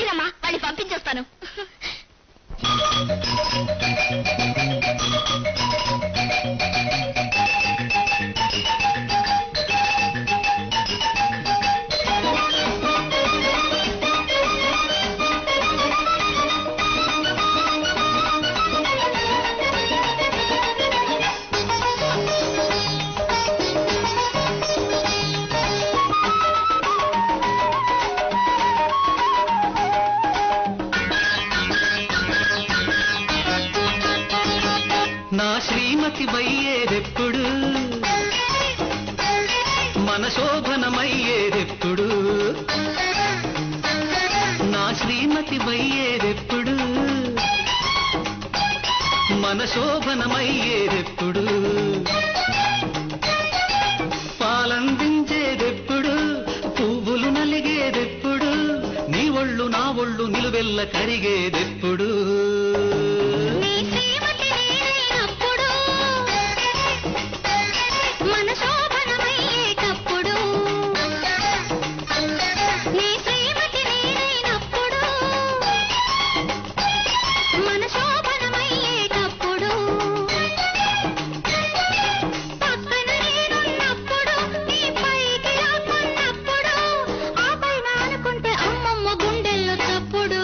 వెళ్ళిరమ్మా వాడిని పంపించేస్తాను నా శ్రీమతి వయ్యేదెప్పుడు మన శోభనమయ్యేదెప్పుడు నా శ్రీమతి వయ్యేదెప్పుడు మన శోభనమయ్యేదెప్పుడు పాలందించేదెప్పుడు పువ్వులు నలిగేదెప్పుడు నీ ఒళ్ళు నా ఒళ్ళు నిలువెల్ల కరిగేదెప్పుడు నీ శ్రీమతి నేనైనప్పుడు మన శోభనమయ్యేటప్పుడు నీ శ్రీమతి నేనైనప్పుడు మన శోభనమయ్యేటప్పుడు పక్కన నేనున్నప్పుడు నీ పైకి లాక్కున్నప్పుడు ఆ పైన అనుకుంటే అమ్మమ్మ గుండెల్లో చప్పుడు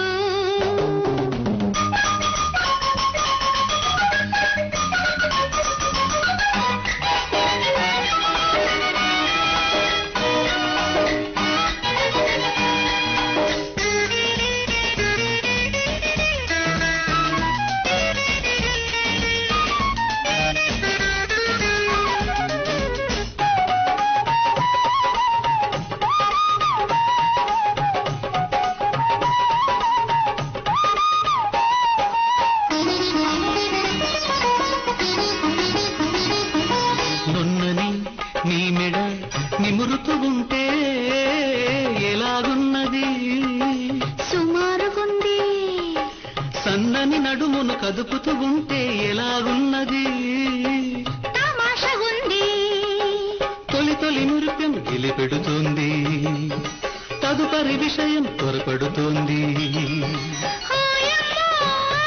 నున్నని నీ మెడ నిమురుతూ ఉంటే ఎలాగున్నది సుమారుగుంది సన్నని నడుమును కదుపుతూ ఉంటే ఎలాగున్నది తమాషగుంది తొలి తొలి నృత్యం గిలిపెడుతోంది తదుపరి విషయం త్వరపడుతోంది ఓయమ్మో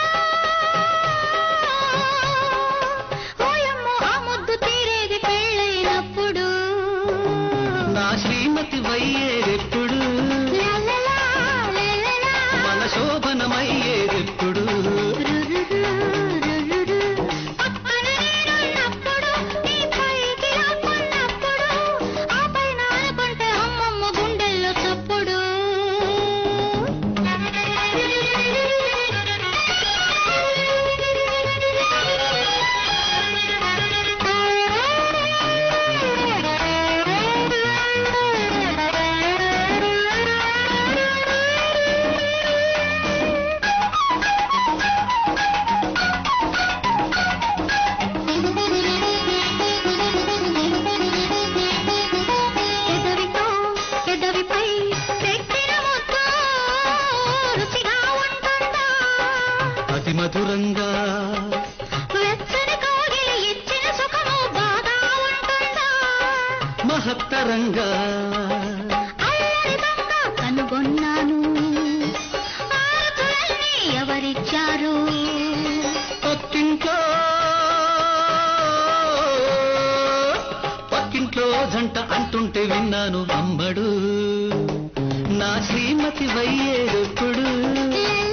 ఓయమ్మో ఆ ముద్దు తీరేది పెళ్ళైనప్పుడు నా శ్రీమతి వయ్యేదెప్పుడు లలలా, లలలా. మన శోభనమయ్యేదెప్పుడు రురురు, పక్కన నేనున్నప్పుడు, నీ పైకి లాక్కున్నప్పుడు, ఆ పైన అనుకుంటే అమ్మమ్మ గుండెల్లో చప్పుడు ఎదవితో ఎదవిపై పెట్టిన ముద్దు రుచిగా ఉంటుందా అతి మధురంగా వెచ్చని కోగిలి ఇచ్చిన సుఖము బాగా ఉంటుందా మహత్తరంగా అల్లరితంగా కనుగొన్నాను ఆకులన్నీ ఎవరిచ్చారు పక్కింట్లో పక్కింట్లో జంట అంటుంటే విన్నాను అమ్మడు నా శ్రీమతి వయ్యేదెప్పుడు లలలా,